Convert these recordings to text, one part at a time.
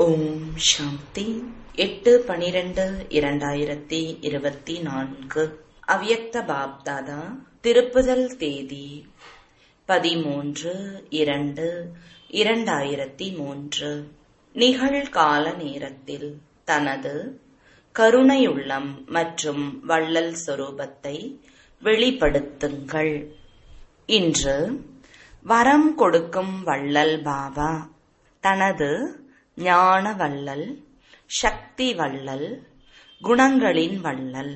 ஓம் சாந்தி எட்டு பனிரெண்டு இரண்டாயிரத்தி இருபத்தி நான்கு அவ்யக்த பாப்தாதா திருப்புதல் தேதி பதிமூன்று இரண்டு இரண்டாயிரத்தி மூன்று நிகழ்கால நேரத்தில் தனது கருணையுள்ளம் மற்றும் வள்ளல் சொரூபத்தை வெளிப்படுத்துங்கள் இன்று வரம் கொடுக்கும் வள்ளல் பாபா தனது ஞான வள்ளல் சக்தி வள்ளல் குணங்களின் வள்ளல்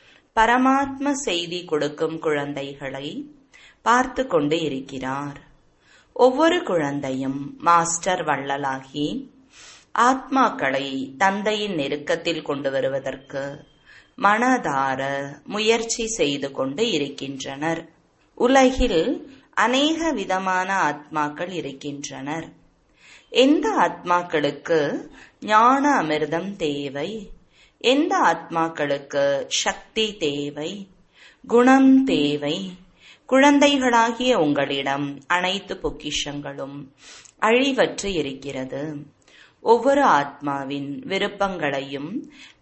பரமாத்ம செய்தி கொடுக்கும் குழந்தைகளை பார்த்து கொண்டு இருக்கிறார் ஒவ்வொரு குழந்தையும் மாஸ்டர் வள்ளலாகி ஆத்மாக்களை தந்தையின் நெருக்கத்தில் கொண்டு வருவதற்கு மனதார முயற்சி செய்து கொண்டு இருக்கின்றனர் உலகில் அநேக விதமான ஆத்மாக்கள் இருக்கின்றனர் எந்த ஆத்மாக்களுக்கு ஞான அமிர்தம் தேவை எந்த ஆத்மாக்களுக்கு சக்தி தேவை குணம் தேவை குழந்தைகளாகிய உங்களிடம் அனைத்து பொக்கிஷங்களும் அழிவற்று இருக்கிறது ஒவ்வொரு ஆத்மாவின் விருப்பங்களையும்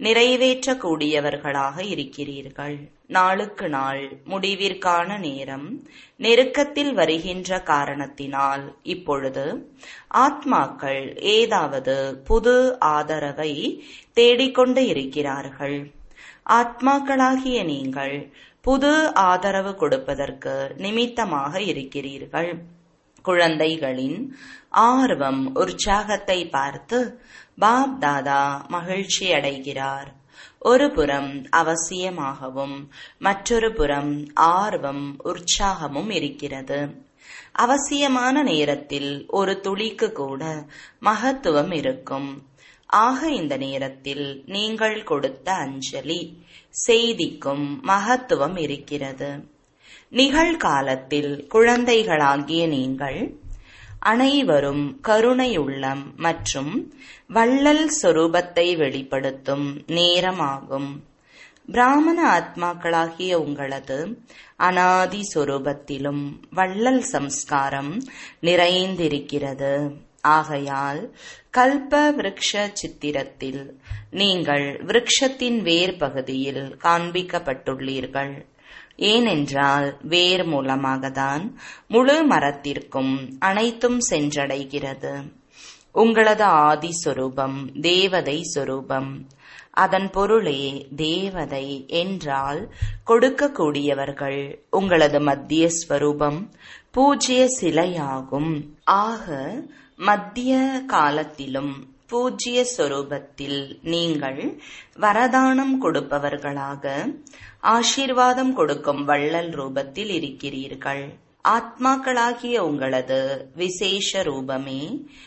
நிறைவேற்றக்கூடியவர்களாக இருக்கிறீர்கள் நாளுக்கு நாள் முடிவிற்கான நேரம் நெருக்கத்தில் வருகின்ற காரணத்தினால் இப்பொழுது ஆத்மாக்கள் ஏதாவது புது ஆதரவை தேடிக்கொண்டு இருக்கிறார்கள் ஆத்மாக்களாகிய நீங்கள் புது ஆதரவு கொடுப்பதற்கு நிமித்தமாக இருக்கிறீர்கள் குழந்தைகளின் ஆர்வம் உற்சாகத்தை பார்த்து பாப் தாதா மகிழ்ச்சி அடைகிறார் ஒரு புறம் அவசியமாகவும் மற்றொரு புறம் ஆர்வம் உற்சாகமும் இருக்கிறது அவசியமான நேரத்தில் ஒரு துளிக்கு கூட மகத்துவம் இருக்கும் ஆக இந்த நேரத்தில் நீங்கள் கொடுத்த அஞ்சலி செய்திக்கும் மகத்துவம் இருக்கிறது நிகழ்காலத்தில் குழந்தைகளாகிய நீங்கள் அனைவரும் கருணையுள்ளம் மற்றும் வள்ளல் சொரூபத்தை வெளிப்படுத்தும் நேரமாகும் பிராமண ஆத்மாக்களாகிய உங்களது அனாதி சொரூபத்திலும் வள்ளல் சம்ஸ்காரம் நிறைந்திருக்கிறது ஆகையால் கல்ப விருக்ஷ சித்திரத்தில் நீங்கள் விருக்ஷத்தின் வேர் பகுதியில் காண்பிக்கப்பட்டுள்ளீர்கள் ஏனென்றால் வேர் மூலமாகத்தான் முழு மரத்திற்கும் அனைத்தும் சென்றடைகிறது உங்களது ஆதி சொரூபம் தேவதை சொரூபம் அதன் பொருளே தேவதை என்றால் கொடுக்கக்கூடியவர்கள் உங்களது மத்திய ஸ்வரூபம் பூஜ்ய சிலையாகும் ஆக மத்திய காலத்திலும் பூஜ்ய சொரூபத்தில் நீங்கள் வரதானம் கொடுப்பவர்களாக ஆசீர்வாதம் கொடுக்கும் வள்ளல் ரூபத்தில் இருக்கிறீர்கள் ஆத்மாக்களாகிய உங்களது விசேஷ ரூபமே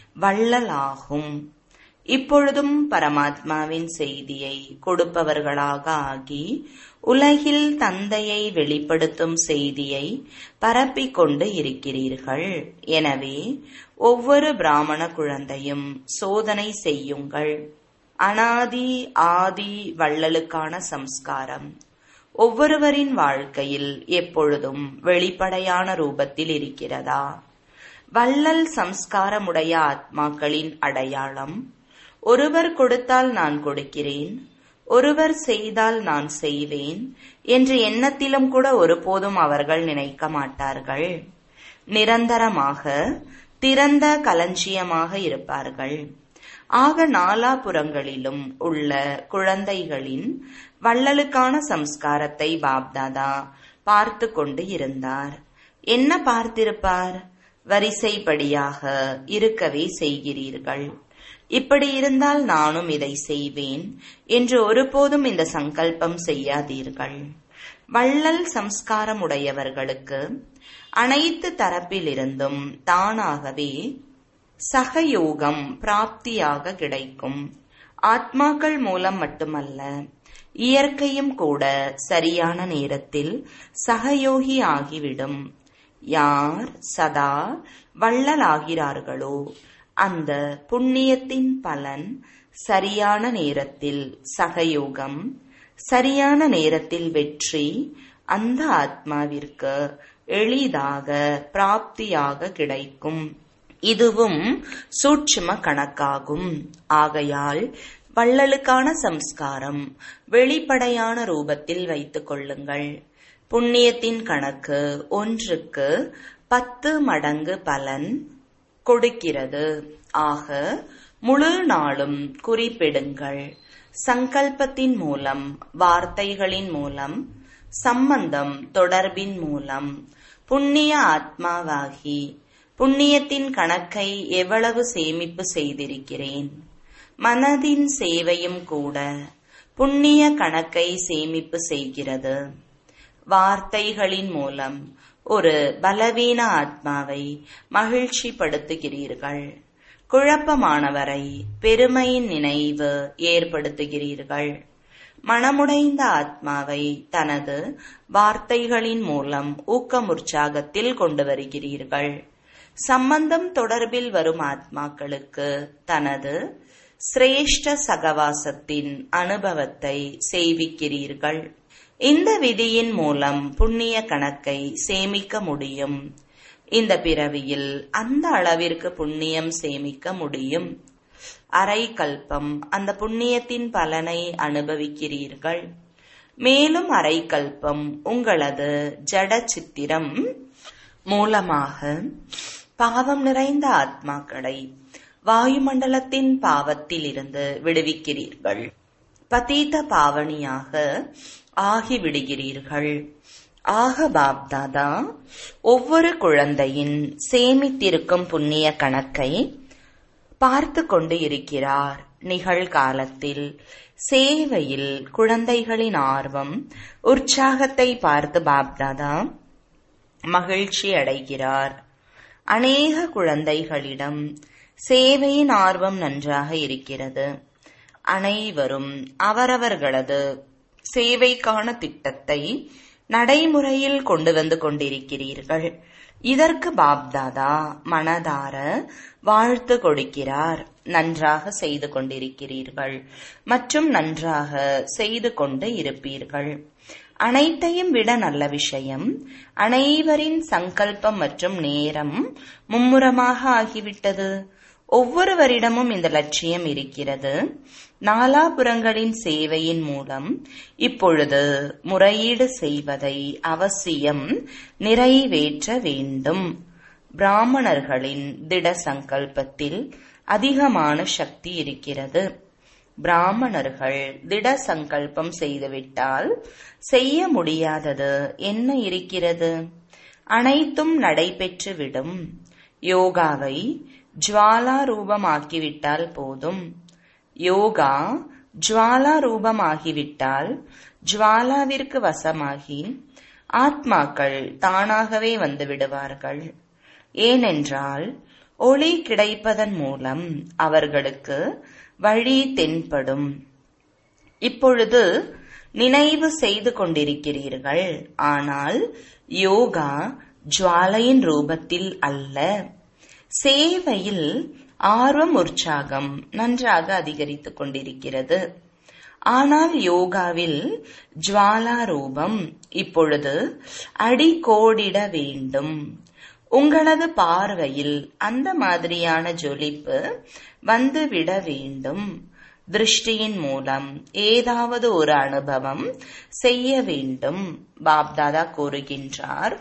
வள்ளலாகும் இப்பொழுதும் பரமாத்மாவின் செய்தியை கொடுப்பவர்களாக ஆகி உலகில் தந்தையை வெளிப்படுத்தும் செய்தியை பரப்பிக் கொண்டு இருக்கிறீர்கள் எனவே ஒவ்வொரு பிராமண குழந்தையும் சோதனை செய்யுங்கள் அனாதி ஆதி வள்ளலுக்கான சம்ஸ்காரம் ஒவ்வொருவரின் வாழ்க்கையில் எப்பொழுதும் வெளிப்படையான ரூபத்தில் இருக்கிறதா வள்ளல் சம்ஸ்காரமுடைய ஆத்மாக்களின் அடையாளம் ஒருவர் கொடுத்தால் நான் கொடுக்கிறேன் ஒருவர் செய்தால் நான் செய்வேன் என்ற எண்ணத்திலும் கூட ஒருபோதும் அவர்கள் நினைக்க மாட்டார்கள் நிரந்தரமாக திறந்த களஞ்சியமாக இருப்பார்கள் ஆக நாலாபுறங்களிலும் உள்ள குழந்தைகளின் வள்ளலுக்கான சம்ஸ்காரத்தை பாப்தாதா பார்த்து கொண்டு இருந்தார் என்ன பார்த்திருப்பார் வரிசைப்படியாக இருக்கவே செய்கிறீர்கள் இப்படி இருந்தால் நானும் இதை செய்வேன் என்று ஒருபோதும் இந்த சங்கல்பம் செய்யாதீர்கள் வள்ளல் சம்ஸ்காரம் உடையவர்களுக்கு அனைத்து தரப்பிலிருந்தும் தானாகவே சகயோகம் பிராப்தியாக கிடைக்கும் ஆத்மாக்கள் மூலம் மட்டுமல்ல இயற்கையும் கூட சரியான நேரத்தில் சகயோகி ஆகிவிடும் யார் சதா வள்ளலாகிறார்களோ அந்த புண்ணியத்தின் பலன் சரியான நேரத்தில் சகயோகம் சரியான நேரத்தில் வெற்றி அந்த ஆத்மாவிற்கு எளிதாக பிராப்தியாக கிடைக்கும் இதுவும் சூட்சும கணக்காகும் ஆகையால் வள்ளலுக்கான சம்ஸ்காரம் வெளிப்படையான ரூபத்தில் வைத்துக் கொள்ளுங்கள் புண்ணியத்தின் கணக்கு ஒன்றுக்கு பத்து மடங்கு பலன் கொடுக்கிறது ஆக முழு நாளும் குறிப்பிடுங்கள் சங்கல்பத்தின் மூலம் வார்த்தைகளின் மூலம் சம்பந்தம் தொடர்பின் மூலம் புண்ணிய ஆத்மாவாகி புண்ணியத்தின் கணக்கை எவ்வளவு சேமிப்பு செய்திருக்கிறேன் மனதின் சேவையும் கூட புண்ணிய கணக்கை சேமிப்பு செய்கிறது வார்த்தைகளின் மூலம் ஒரு பலவீன ஆத்மாவை மகிழ்ச்சிப்படுத்துகிறீர்கள் குழப்பமானவரை பெருமையின் நினைவு ஏற்படுத்துகிறீர்கள் மனமுடைந்த ஆத்மாவை தனது வார்த்தைகளின் மூலம் ஊக்கமுற்சாகத்தில் கொண்டு வருகிறீர்கள் சம்பந்தம் தொடர்பில் வரும் ஆத்மாக்களுக்கு தனது சிரேஷ்ட சகவாசத்தின் அனுபவத்தை செய்விக்கிறீர்கள் இந்த விதியின் மூலம் புண்ணிய கணக்கை சேமிக்க முடியும் இந்த பிறவியில் அந்த அளவிற்கு புண்ணியம் சேமிக்க முடியும் அரை கல்பம் அந்த புண்ணியத்தின் பலனை அனுபவிக்கிறீர்கள் மேலும் அரை கல்பம் உங்களது ஜட சித்திரம் மூலமாக பாவம் நிறைந்த ஆத்மாக்களை வாயுமண்டலத்தின் பாவத்தில் இருந்து விடுவிக்கிறீர்கள் பதீத பாவனியாக ஆகிவிடுகிறீர்கள் ஆக பாப்தாதா ஒவ்வொரு குழந்தையின் சேமித்திருக்கும் புண்ணிய கணக்கை பார்த்து கொண்டு இருக்கிறார் நிகழ்காலத்தில் சேவையில் குழந்தைகளின் ஆர்வம் உற்சாகத்தை பார்த்து பாப்தாதா மகிழ்ச்சி அடைகிறார் அநேக குழந்தைகளிடம் சேவையின் ஆர்வம் நன்றாக இருக்கிறது அனைவரும் அவரவர்களது சேவைக்கான திட்டத்தை நடைமுறையில் கொண்டு வந்து கொண்டிருக்கிறீர்கள் இதற்கு பாப்தாதா மனதார வாழ்த்து கொடுக்கிறார் நன்றாக செய்து கொண்டிருக்கிறீர்கள் மற்றும் நன்றாக செய்து கொண்டு இருப்பீர்கள் அனைத்தையும் விட நல்ல விஷயம் அனைவரின் சங்கல்பம் மற்றும் நேரம் மும்முரமாக ஆகிவிட்டது ஒவ்வொருவரிடமும் இந்த லட்சியம் இருக்கிறது நாலாபுரங்களின் சேவையின் மூலம் இப்பொழுது முறையீடு செய்வதை அவசியம் நிறைவேற்ற வேண்டும் பிராமணர்களின் திட சங்கல்பத்தில் அதிகமான சக்தி இருக்கிறது பிராமணர்கள் திட சங்கல்பம் செய்துவிட்டால் செய்ய முடியாதது என்ன இருக்கிறது அனைத்தும் நடைபெற்றுவிடும் யோகாவை ஜுவாலா ரூபமாக்கிவிட்டால் போதும் யோகா ஜுவாலா ரூபமாகிவிட்டால் ஜுவாலாவிற்கு வசமாகி ஆத்மாக்கள் தானாகவே வந்து விடுவார்கள் ஏனென்றால் ஒளி கிடைப்பதன் மூலம் அவர்களுக்கு வழி தென்படும் இப்பொழுது நினைவு செய்து கொண்டிருக்கிறீர்கள் ஆனால் யோகா ஜுவாலையின் ரூபத்தில் அல்ல சேவையில் ஆர்வம் உற்சாகம் நன்றாக அதிகரித்துக் கொண்டிருக்கிறது ஆனால் யோகாவில் ஜுவாலா ரூபம் இப்பொழுது அடிக்கோடிட வேண்டும் உங்களது பார்வையில் அந்த மாதிரியான ஜொலிப்பு வந்துவிட வேண்டும் திருஷ்டியின் மூலம் ஏதாவது ஒரு அனுபவம் செய்ய வேண்டும் பாப்தாதா கூறுகின்றார்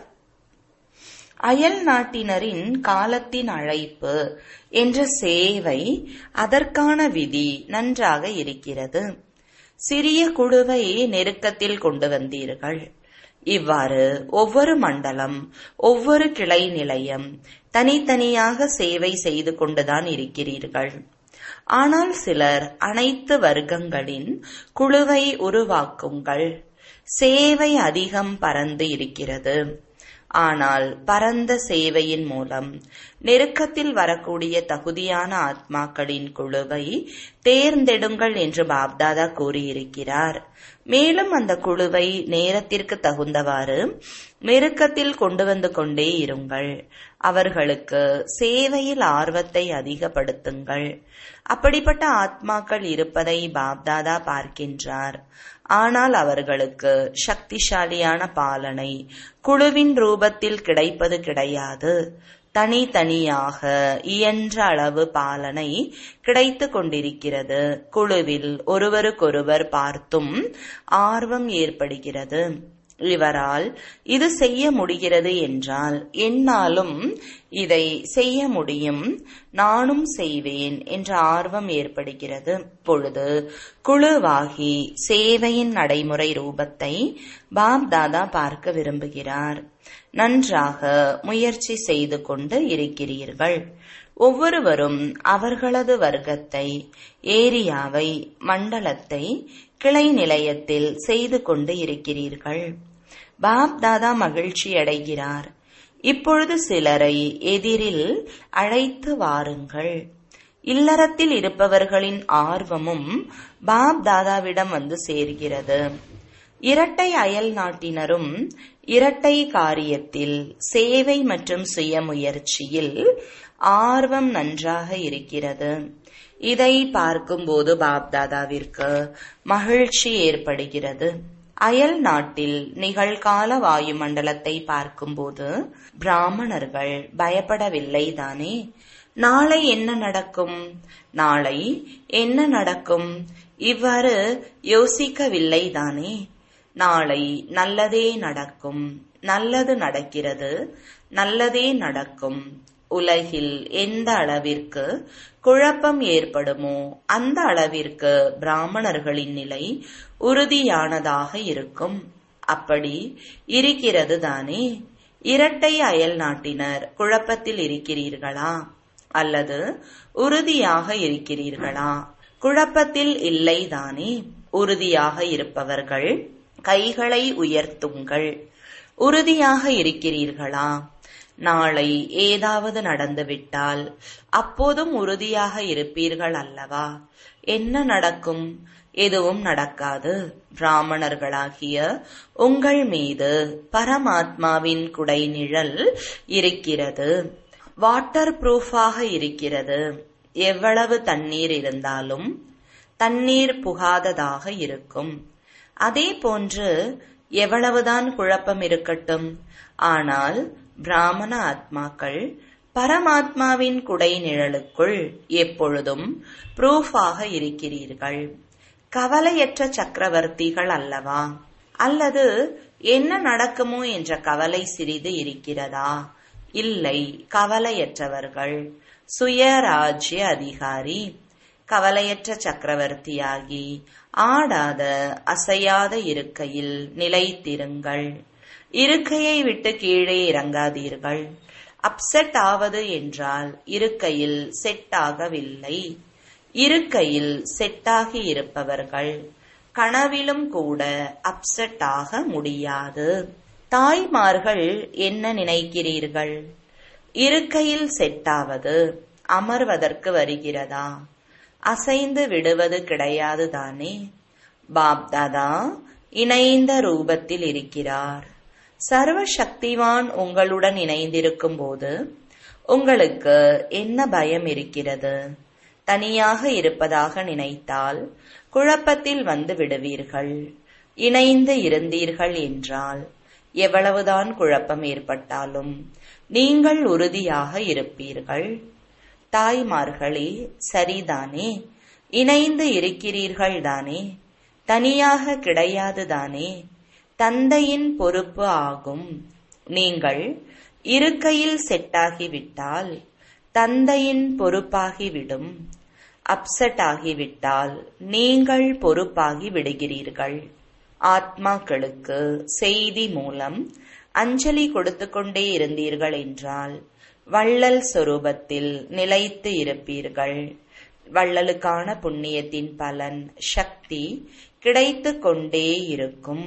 அயல் நாட்டினரின் காலத்தின் அழைப்பு என்ற சேவை அதற்கான விதி நன்றாக இருக்கிறது சிறிய குழுவை நெருக்கத்தில் கொண்டு வந்தீர்கள் இவ்வாறு ஒவ்வொரு மண்டலம் ஒவ்வொரு கிளை நிலையம் தனித்தனியாக சேவை செய்து கொண்டுதான் இருக்கிறீர்கள் ஆனால் சிலர் அனைத்து வர்க்கங்களின் குழுவை உருவாக்குங்கள் சேவை அதிகம் பறந்து இருக்கிறது ஆனால் பரந்த சேவையின் மூலம் நெருக்கத்தில் வரக்கூடிய தகுதியான ஆத்மாக்களின் குழுவை தேர்ந்தெடுங்கள் என்று பாப்தாதா கூறியிருக்கிறார் மேலும் அந்த குழுவை நேரத்திற்கு தகுந்தவாறு நெருக்கத்தில் கொண்டு வந்து கொண்டே இருங்கள் அவர்களுக்கு சேவையில் ஆர்வத்தை அதிகப்படுத்துங்கள் அப்படிப்பட்ட ஆத்மாக்கள் இருப்பதை பாப்தாதா பார்க்கின்றார் ஆனால் அவர்களுக்கு சக்திசாலியான பாலனை குழுவின் ரூபத்தில் கிடைப்பது கிடையாது தனித்தனியாக இயன்ற அளவு பாலனை கிடைத்து கொண்டிருக்கிறது குழுவில் ஒருவருக்கொருவர் பார்த்தும் ஆர்வம் ஏற்படுகிறது இவரால் இது செய்ய முடிகிறது என்றால் என்னாலும் இதை செய்ய முடியும் நானும் செய்வேன் என்ற ஆர்வம் ஏற்படுகிறது பொழுது குழுவாகி சேவையின் நடைமுறை ரூபத்தை பாப் தாதா பார்க்க விரும்புகிறார் நன்றாக முயற்சி செய்து கொண்டு இருக்கிறீர்கள் ஒவ்வொருவரும் அவர்களது வர்க்கத்தை ஏரியாவை மண்டலத்தை கிளை நிலையத்தில் செய்து கொண்டு இருக்கிறீர்கள் பாப் தாதா மகிழ்ச்சி அடைகிறார் இப்பொழுது சிலரை எதிரில் அழைத்து வாருங்கள் இல்லறத்தில் இருப்பவர்களின் ஆர்வமும் பாப் தாதாவிடம் வந்து சேர்கிறது இரட்டை அயல் நாட்டினரும் இரட்டை காரியத்தில் சேவை மற்றும் சுயமுயற்சியில் ஆர்வம் நன்றாக இருக்கிறது இதை பார்க்கும்போது பாப்தாதாவிற்கு மகிழ்ச்சி ஏற்படுகிறது அயல் நாட்டில் நிகழ்கால வாயுமண்டலத்தை பார்க்கும்போது பிராமணர்கள் பயப்படவில்லை தானே நாளை என்ன நடக்கும் நாளை என்ன நடக்கும் இவ்வாறு யோசிக்கவில்லை தானே நாளை நல்லதே நடக்கும் நல்லது நடக்கிறது நல்லதே நடக்கும் உலகில் எந்த அளவிற்கு குழப்பம் ஏற்படுமோ அந்த அளவிற்கு பிராமணர்களின் நிலை உறுதியானதாக இருக்கும் அப்படி இருக்கிறது தானே இரட்டை அயல் நாட்டினர் குழப்பத்தில் இருக்கிறீர்களா அல்லது உறுதியாக இருக்கிறீர்களா குழப்பத்தில் இல்லை தானே உறுதியாக இருப்பவர்கள் கைகளை உயர்த்துங்கள் உறுதியாக இருக்கிறீர்களா நாளை ஏதாவது நடந்துவிட்டால் அப்போதும் உறுதியாக இருப்பீர்கள் அல்லவா என்ன நடக்கும் எதுவும் நடக்காது பிராமணர்களாகிய உங்கள் மீது பரமாத்மாவின் குடை நிழல் இருக்கிறது வாட்டர் ப்ரூஃபாக இருக்கிறது எவ்வளவு தண்ணீர் இருந்தாலும் தண்ணீர் புகாததாக இருக்கும் அதே போன்று எவ்வளவுதான் குழப்பம் இருக்கட்டும் ஆனால் பிராமண ஆத்மாக்கள் பரமாத்மாவின் குடை நிழலுக்குள் எப்பொழுதும் ப்ரூஃபாக இருக்கிறீர்கள் கவலையற்ற சக்கரவர்த்திகள் அல்லவா அல்லது என்ன நடக்குமோ என்ற கவலை சிறிது இருக்கிறதா இல்லை கவலையற்றவர்கள் சுயராஜ்ய அதிகாரி கவலையற்ற சக்கரவர்த்தியாகி ஆடாத அசையாத இருக்கையில் நிலைத்திருங்கள் இருக்கையை விட்டு கீழே இறங்காதீர்கள் அப்செட் ஆவது என்றால் இருக்கையில் செட் ஆகவில்லை இருக்கையில் செட்டாகி இருப்பவர்கள் கனவிலும் கூட அப்செட் ஆக முடியாது தாய்மார்கள் என்ன நினைக்கிறீர்கள் இருக்கையில் செட்டாவது அமர்வதற்கு வருகிறதா அசைந்து விடுவது கிடையாது தானே பாப்தாதா இணைந்த ரூபத்தில் இருக்கிறார் சர்வ சக்திவான் உங்களுடன் இணைந்திருக்கும் போது உங்களுக்கு என்ன பயம் இருக்கிறது தனியாக இருப்பதாக நினைத்தால் குழப்பத்தில் வந்து விடுவீர்கள் இணைந்து இருந்தீர்கள் என்றால் எவ்வளவுதான் குழப்பம் ஏற்பட்டாலும் நீங்கள் உறுதியாக இருப்பீர்கள் தாய்மார்களே சரிதானே இணைந்து இருக்கிறீர்கள் தானே தனியாக கிடையாது தானே தந்தையின் பொறுப்பு ஆகும் நீங்கள் இருக்கையில் செட்டாகிவிட்டால் தந்தையின் பொறுப்பாகிவிடும் அப்செட் ஆகிவிட்டால் நீங்கள் பொறுப்பாகி விடுகிறீர்கள் ஆத்மாக்களுக்கு செய்தி மூலம் அஞ்சலி கொடுத்து கொண்டே இருந்தீர்கள் என்றால் வள்ளல் சொரூபத்தில் நிலைத்து இருப்பீர்கள் வள்ளலுக்கான புண்ணியத்தின் பலன் சக்தி கிடைத்து கொண்டே இருக்கும்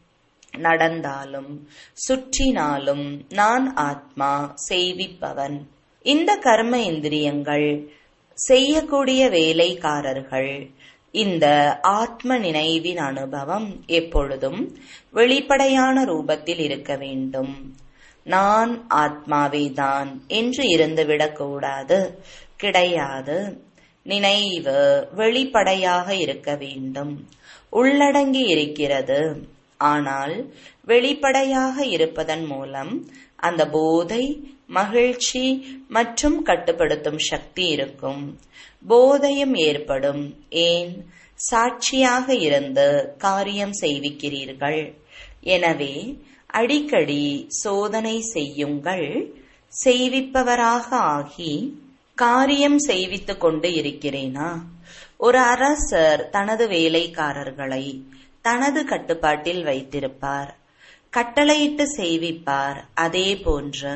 நடந்தாலும் சுற்றினாலும் நான் ஆத்மா செய்விப்பவன் இந்த கர்ம இந்திரியங்கள் செய்யக்கூடிய வேலைக்காரர்கள் இந்த ஆத்ம நினைவின் அனுபவம் எப்பொழுதும் வெளிப்படையான ரூபத்தில் இருக்க வேண்டும் நான் ஆத்மாவே தான் என்று இருந்துவிடக் கூடாது கிடையாது நினைவு வெளிப்படையாக இருக்க வேண்டும் உள்ளடங்கி இருக்கிறது ஆனால் வெளிப்படையாக இருப்பதன் மூலம் அந்த போதை மகிழ்ச்சி மற்றும் கட்டுப்படுத்தும் சக்தி இருக்கும் போதையும் ஏற்படும் ஏன் சாட்சியாக இருந்து காரியம் செய்விக்கிறீர்கள் எனவே அடிக்கடி சோதனை செய்யுங்கள் செய்விப்பவராக ஆகி காரியம் செய்வித்துக் கொண்டு இருக்கிறேனா ஒரு அரசர் தனது வேலைக்காரர்களை தனது கட்டுப்பாட்டில் வைத்திருப்பார் கட்டளையிட்டு செய்விப்பார் அதே போன்று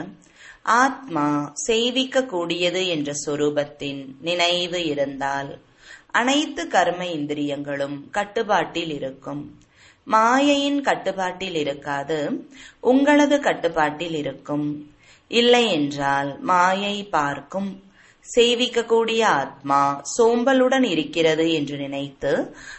ஆத்மா செய்விக்க கூடியது என்ற சொரூபத்தின் நினைவு இருந்தால் அனைத்து கர்ம இந்திரியங்களும் கட்டுப்பாட்டில் இருக்கும் மாயையின் கட்டுப்பாட்டில் இருக்காது உங்களது கட்டுப்பாட்டில் இருக்கும் இல்லை என்றால் மாயை பார்க்கும் சேவிக்கக்கூடிய ஆத்மா சோம்பலுடன் இருக்கிறது என்று நினைத்து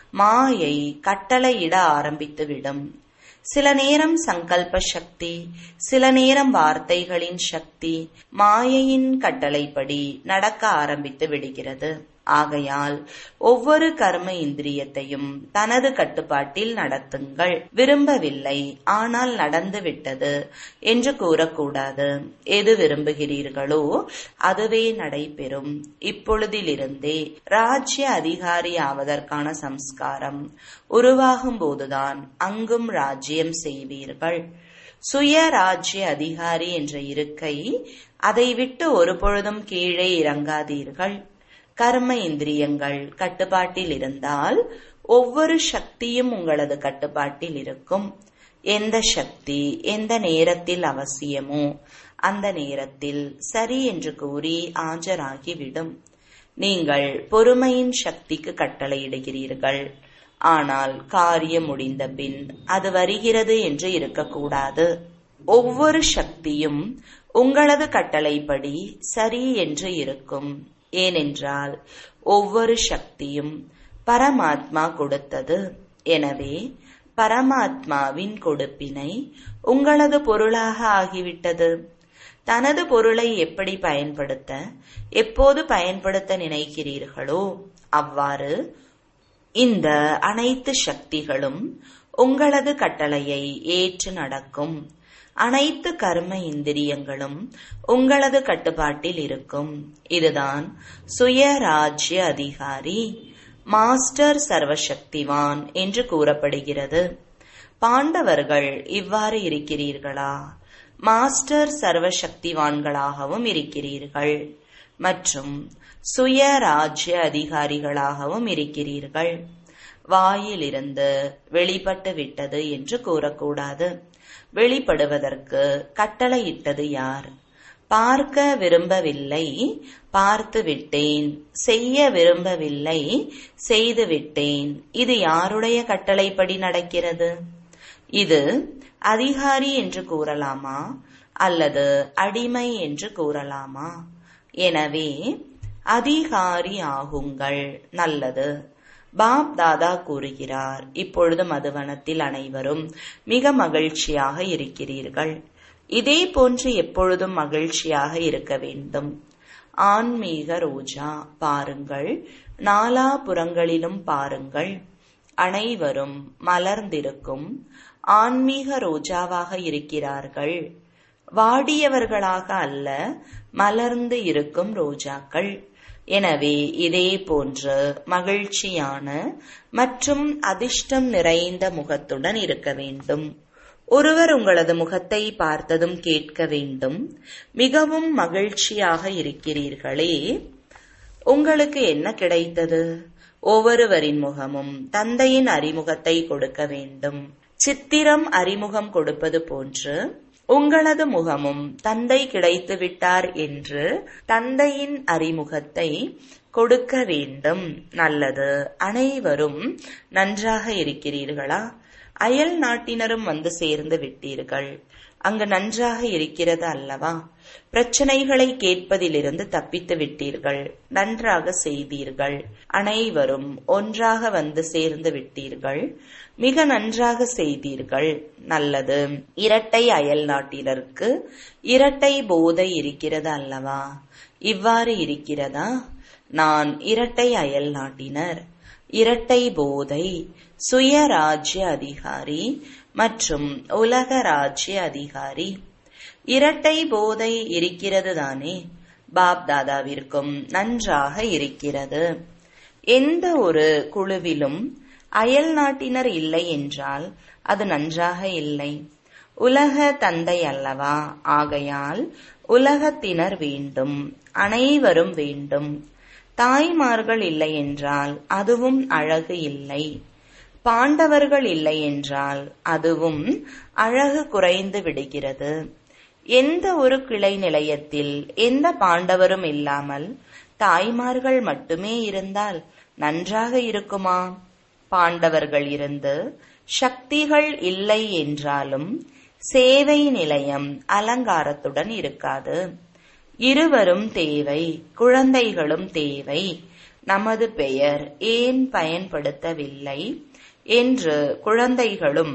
மாயை கட்டளையிட ஆரம்பித்துவிடும் சில நேரம் சங்கல்ப சக்தி சில நேரம் வார்த்தைகளின் சக்தி மாயையின் கட்டளைப்படி நடக்க ஆரம்பித்து விடுகிறது ஆகையால் ஒவ்வொரு கர்ம இந்திரியத்தையும் தனது கட்டுப்பாட்டில் நடத்துங்கள் விரும்பவில்லை ஆனால் நடந்து விட்டது என்று கூறக்கூடாது எது விரும்புகிறீர்களோ அதுவே நடைபெறும் இப்பொழுதிலிருந்தே ராஜ்ய அதிகாரி ஆவதற்கான சம்ஸ்காரம் உருவாகும் போதுதான் அங்கும் ராஜ்யம் செய்வீர்கள் சுய ராஜ்ய அதிகாரி என்ற இருக்கை அதை விட்டு ஒரு பொழுதும் கீழே இறங்காதீர்கள் கர்ம இந்திரியங்கள் கட்டுப்பாட்டில் இருந்தால் ஒவ்வொரு சக்தியும் உங்களது கட்டுப்பாட்டில் இருக்கும் எந்த சக்தி எந்த நேரத்தில் அவசியமோ அந்த நேரத்தில் சரி என்று கூறி ஆஜராகிவிடும் நீங்கள் பொறுமையின் சக்திக்கு கட்டளையிடுகிறீர்கள் ஆனால் காரியம் முடிந்த பின் அது வருகிறது என்று இருக்கக்கூடாது ஒவ்வொரு சக்தியும் உங்களது கட்டளைப்படி சரி என்று இருக்கும் ஏனென்றால் ஒவ்வொரு சக்தியும் பரமாத்மா கொடுத்தது எனவே பரமாத்மாவின் கொடுப்பினை உங்களது பொருளாக ஆகிவிட்டது தனது பொருளை எப்படி பயன்படுத்த எப்போது பயன்படுத்த நினைக்கிறீர்களோ அவ்வாறு இந்த அனைத்து சக்திகளும் உங்களது கட்டளையை ஏற்று நடக்கும் அனைத்து கர்ம இந்திரியங்களும் உங்களது கட்டுப்பாட்டில் இருக்கும் இதுதான் சுயராஜ்ய அதிகாரி மாஸ்டர் சர்வசக்திவான் என்று கூறப்படுகிறது பாண்டவர்கள் இவ்வாறு இருக்கிறீர்களா மாஸ்டர் சர்வசக்திவான்களாகவும் இருக்கிறீர்கள் மற்றும் சுயராஜ்ய அதிகாரிகளாகவும் இருக்கிறீர்கள் வாயிலிருந்து வெளிப்பட்டு விட்டது என்று கூறக்கூடாது வெளிப்படுவதற்கு கட்டளையிட்டது யார் பார்க்க விரும்பவில்லை பார்த்து விட்டேன் செய்ய விரும்பவில்லை செய்து விட்டேன் இது யாருடைய கட்டளைப்படி நடக்கிறது இது அதிகாரி என்று கூறலாமா அல்லது அடிமை என்று கூறலாமா எனவே அதிகாரி ஆகுங்கள் நல்லது பாப் தாதா கூறுகிறார் இப்பொழுது மதுவனத்தில் அனைவரும் மிக மகிழ்ச்சியாக இருக்கிறீர்கள் இதே போன்று எப்பொழுதும் மகிழ்ச்சியாக இருக்க வேண்டும் ஆன்மீக ரோஜா பாருங்கள் நாலாபுறங்களிலும் பாருங்கள் அனைவரும் மலர்ந்திருக்கும் ஆன்மீக ரோஜாவாக இருக்கிறார்கள் வாடியவர்களாக அல்ல மலர்ந்து இருக்கும் ரோஜாக்கள் எனவே இதே போன்று மகிழ்ச்சியான மற்றும் அதிர்ஷ்டம் நிறைந்த முகத்துடன் இருக்க வேண்டும் ஒருவர் உங்களது முகத்தை பார்த்ததும் கேட்க வேண்டும் மிகவும் மகிழ்ச்சியாக இருக்கிறீர்களே உங்களுக்கு என்ன கிடைத்தது ஒவ்வொருவரின் முகமும் தந்தையின் அறிமுகத்தை கொடுக்க வேண்டும் சித்திரம் அறிமுகம் கொடுப்பது போன்று உங்களது முகமும் தந்தை கிடைத்து விட்டார் என்று தந்தையின் அறிமுகத்தை கொடுக்க வேண்டும் நல்லது அனைவரும் நன்றாக இருக்கிறீர்களா அயல் நாட்டினரும் வந்து சேர்ந்து விட்டீர்கள் அங்கு நன்றாக இருக்கிறது அல்லவா பிரச்சனைகளை கேட்பதிலிருந்து தப்பித்து விட்டீர்கள் நன்றாக செய்தீர்கள் அனைவரும் ஒன்றாக வந்து சேர்ந்து விட்டீர்கள் மிக நன்றாக செய்தீர்கள் நல்லது இரட்டை அயல் நாட்டினருக்கு இரட்டை போதை இருக்கிறது அல்லவா இவ்வாறு இருக்கிறதா நான் இரட்டை அயல் நாட்டினர் இரட்டை போதை சுயராஜ்ய அதிகாரி மற்றும் உலக ராஜ்ய அதிகாரி இரட்டை போதை இருக்கிறது தானே பாப் தாதாவிற்கும் நன்றாக இருக்கிறது எந்த ஒரு குழுவிலும் அயல் நாட்டினர் இல்லை என்றால் அது நன்றாக இல்லை உலக தந்தை அல்லவா ஆகையால் உலகத்தினர் வேண்டும் அனைவரும் வேண்டும் தாய்மார்கள் இல்லை என்றால் அதுவும் அழகு இல்லை பாண்டவர்கள் இல்லை என்றால் அதுவும் அழகு குறைந்து விடுகிறது எந்த ஒரு கிளை நிலையத்தில் எந்த பாண்டவரும் இல்லாமல் தாய்மார்கள் மட்டுமே இருந்தால் நன்றாக இருக்குமா பாண்டவர்கள் இருந்து சக்திகள் இல்லை என்றாலும் சேவை நிலையம் அலங்காரத்துடன் இருக்காது இருவரும் தேவை குழந்தைகளும் தேவை நமது பெயர் ஏன் பயன்படுத்தவில்லை என்று குழந்தைகளும்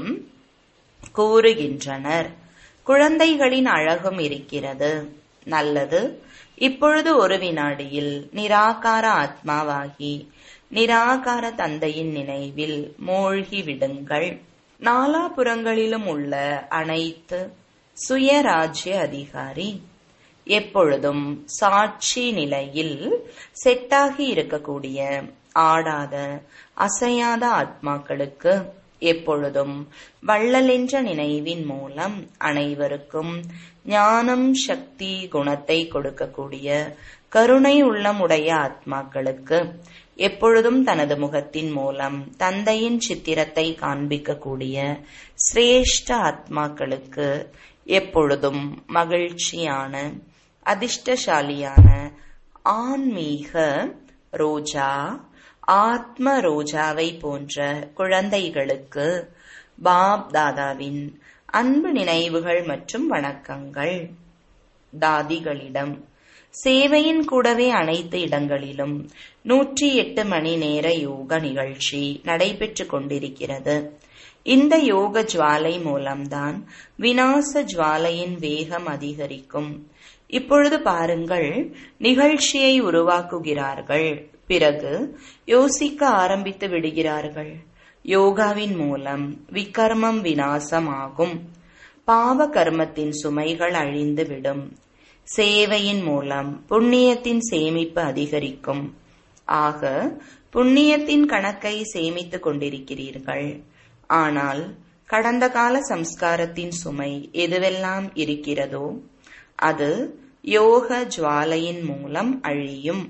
கூறுகின்றனர் குழந்தைகளின் அழகும் இருக்கிறது நல்லது இப்பொழுது ஒரு வினாடியில் நிராகார ஆத்மாவாகி நிராகார தந்தையின் நினைவில் மூழ்கி விடுங்கள் நாலாபுறங்களிலும் உள்ள அனைத்து சுயராஜ்ய அதிகாரி எப்பொழுதும் சாட்சி நிலையில் செட்டாகி இருக்கக்கூடிய ஆடாத அசையாத ஆத்மாக்களுக்கு எப்பொழுதும் வள்ளலென்ற நினைவின் மூலம் அனைவருக்கும் ஞானம் சக்தி குணத்தை கொடுக்கக்கூடிய கருணை உள்ளமுடைய ஆத்மாக்களுக்கு எப்பொழுதும் தனது முகத்தின் மூலம் தந்தையின் சித்திரத்தை காண்பிக்கக்கூடிய சிரேஷ்ட ஆத்மாக்களுக்கு எப்பொழுதும் மகிழ்ச்சியான அதிர்ஷ்டசாலியான ஆன்மீக ரோஜா ஆத்ம ரோஜாவை போன்ற குழந்தைகளுக்கு பாப் தாதாவின் அன்பு நினைவுகள் மற்றும் வணக்கங்கள் தாதிகளிடம் சேவையின் கூடவே அனைத்து இடங்களிலும் நூற்றி எட்டு மணி நேர யோக நிகழ்ச்சி நடைபெற்று கொண்டிருக்கிறது இந்த யோக ஜுவாலை மூலம்தான் வினாச ஜுவாலையின் வேகம் அதிகரிக்கும் இப்பொழுது பாருங்கள் நிகழ்ச்சியை உருவாக்குகிறார்கள் பிறகு யோசிக்க ஆரம்பித்து விடுகிறார்கள் யோகாவின் மூலம் விகர்மம் வினாசமாகும் பாவ கர்மத்தின் சுமைகள் அழிந்துவிடும் சேவையின் மூலம் புண்ணியத்தின் சேமிப்பு அதிகரிக்கும் ஆக புண்ணியத்தின் கணக்கை சேமித்துக் கொண்டிருக்கிறீர்கள் ஆனால் கடந்த கால சம்ஸ்காரத்தின் சுமை எதுவெல்லாம் இருக்கிறதோ அது யோக ஜுவாலையின் மூலம் அழியும்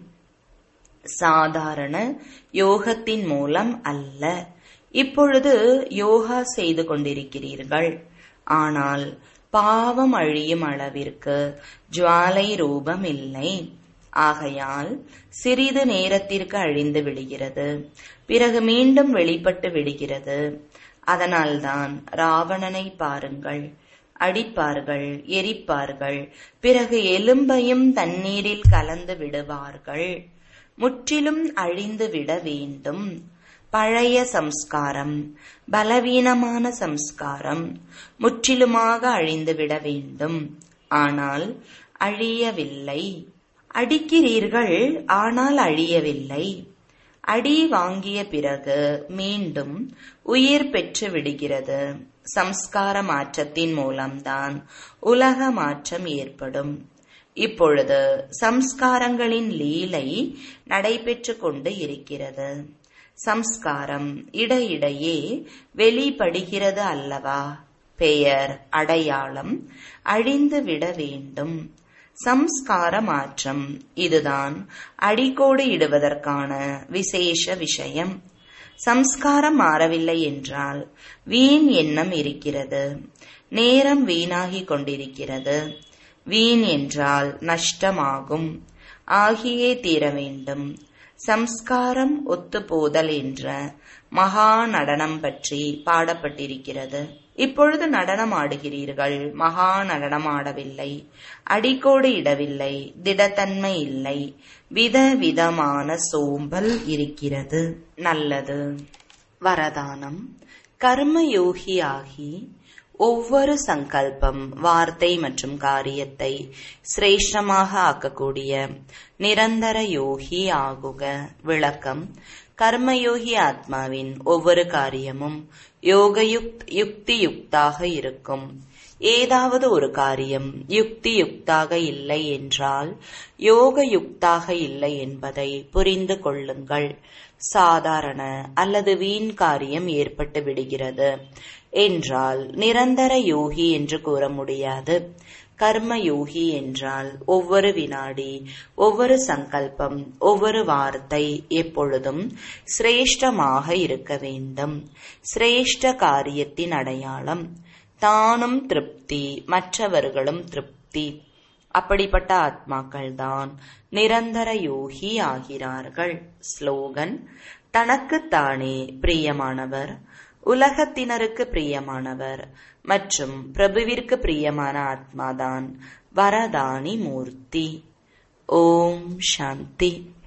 சாதாரண யோகத்தின் மூலம் அல்ல இப்பொழுது யோகா செய்து கொண்டிருக்கிறீர்கள் ஆனால் பாவம் அழியும் அளவிற்கு ஜுவாலை ரூபம் இல்லை ஆகையால் சிறிது நேரத்திற்கு அழிந்து விடுகிறது பிறகு மீண்டும் வெளிப்பட்டு விடுகிறது அதனால்தான் ராவணனை பாருங்கள் அடிப்பார்கள் எரிப்பார்கள் பிறகு எலும்பையும் தண்ணீரில் கலந்து விடுவார்கள் முற்றிலும் அழிந்து விட வேண்டும் பழைய சம்ஸ்காரம் பலவீனமான சம்ஸ்காரம் முற்றிலுமாக அழிந்துவிட வேண்டும் ஆனால் அழியவில்லை அடிக்கிறீர்கள் ஆனால் அழியவில்லை அடி வாங்கிய பிறகு மீண்டும் உயிர் பெற்று விடுகிறது சம்ஸ்கார மாற்றத்தின் மூலம்தான் உலக மாற்றம் ஏற்படும் இப்பொழுது சம்ஸ்காரங்களின் லீலை நடைபெற்று கொண்டு இருக்கிறது சம்ஸ்காரம் இடையிடையே வெளிப்படுகிறது அல்லவா பெயர் அடையாளம் அழிந்து விட வேண்டும் சம்ஸ்கார மாற்றம் இதுதான் அடிக்கோடு இடுவதற்கான விசேஷ விஷயம் சம்ஸ்காரம் மாறவில்லை என்றால் வீண் எண்ணம் இருக்கிறது நேரம் வீணாகிக் கொண்டிருக்கிறது வீண் என்றால் நஷ்டமாகும் ஆகியே தீர வேண்டும் சம்ஸ்காரம் ஒத்துப்போதல் என்ற மகா நடனம் பற்றி பாடப்பட்டிருக்கிறது இப்பொழுது நடனம் ஆடுகிறீர்கள் மகா நடனம் ஆடவில்லை அடிக்கோடு இடவில்லை திடத்தன்மை இல்லை விதவிதமான சோம்பல் இருக்கிறது நல்லது வரதானம் கர்மயோகியாகி ஒவ்வொரு சங்கல்பம் வார்த்தை மற்றும் காரியத்தை சிரேஷ்டமாக ஆக்கக்கூடிய நிரந்தர யோகி ஆகுக விளக்கம் கர்மயோகி ஆத்மாவின் ஒவ்வொரு காரியமும் யோகயுக்த் யுக்தி யுக்தாக இருக்கும் ஏதாவது ஒரு காரியம் யுக்தி யுக்தாக இல்லை என்றால் யோக யுக்தாக இல்லை என்பதை புரிந்து கொள்ளுங்கள் சாதாரண அல்லது வீண் காரியம் ஏற்பட்டு விடுகிறது என்றால் நிரந்தர யோகி என்று கூற முடியாது கர்ம யோகி என்றால் ஒவ்வொரு வினாடி ஒவ்வொரு சங்கல்பம் ஒவ்வொரு வார்த்தை எப்பொழுதும் சிரேஷ்டமாக இருக்க வேண்டும் சிரேஷ்ட காரியத்தின் அடையாளம் தானும் திருப்தி மற்றவர்களும் திருப்தி அப்படிப்பட்ட ஆத்மாக்கள்தான் நிரந்தர யோகி ஆகிறார்கள் ஸ்லோகன் தனக்குத்தானே பிரியமானவர் உலகத்தினருக்கு பிரியமானவர் மற்றும் பிரபுவிற்கு பிரியமான ஆத்மாதான் வரதானி மூர்த்தி ஓம் சாந்தி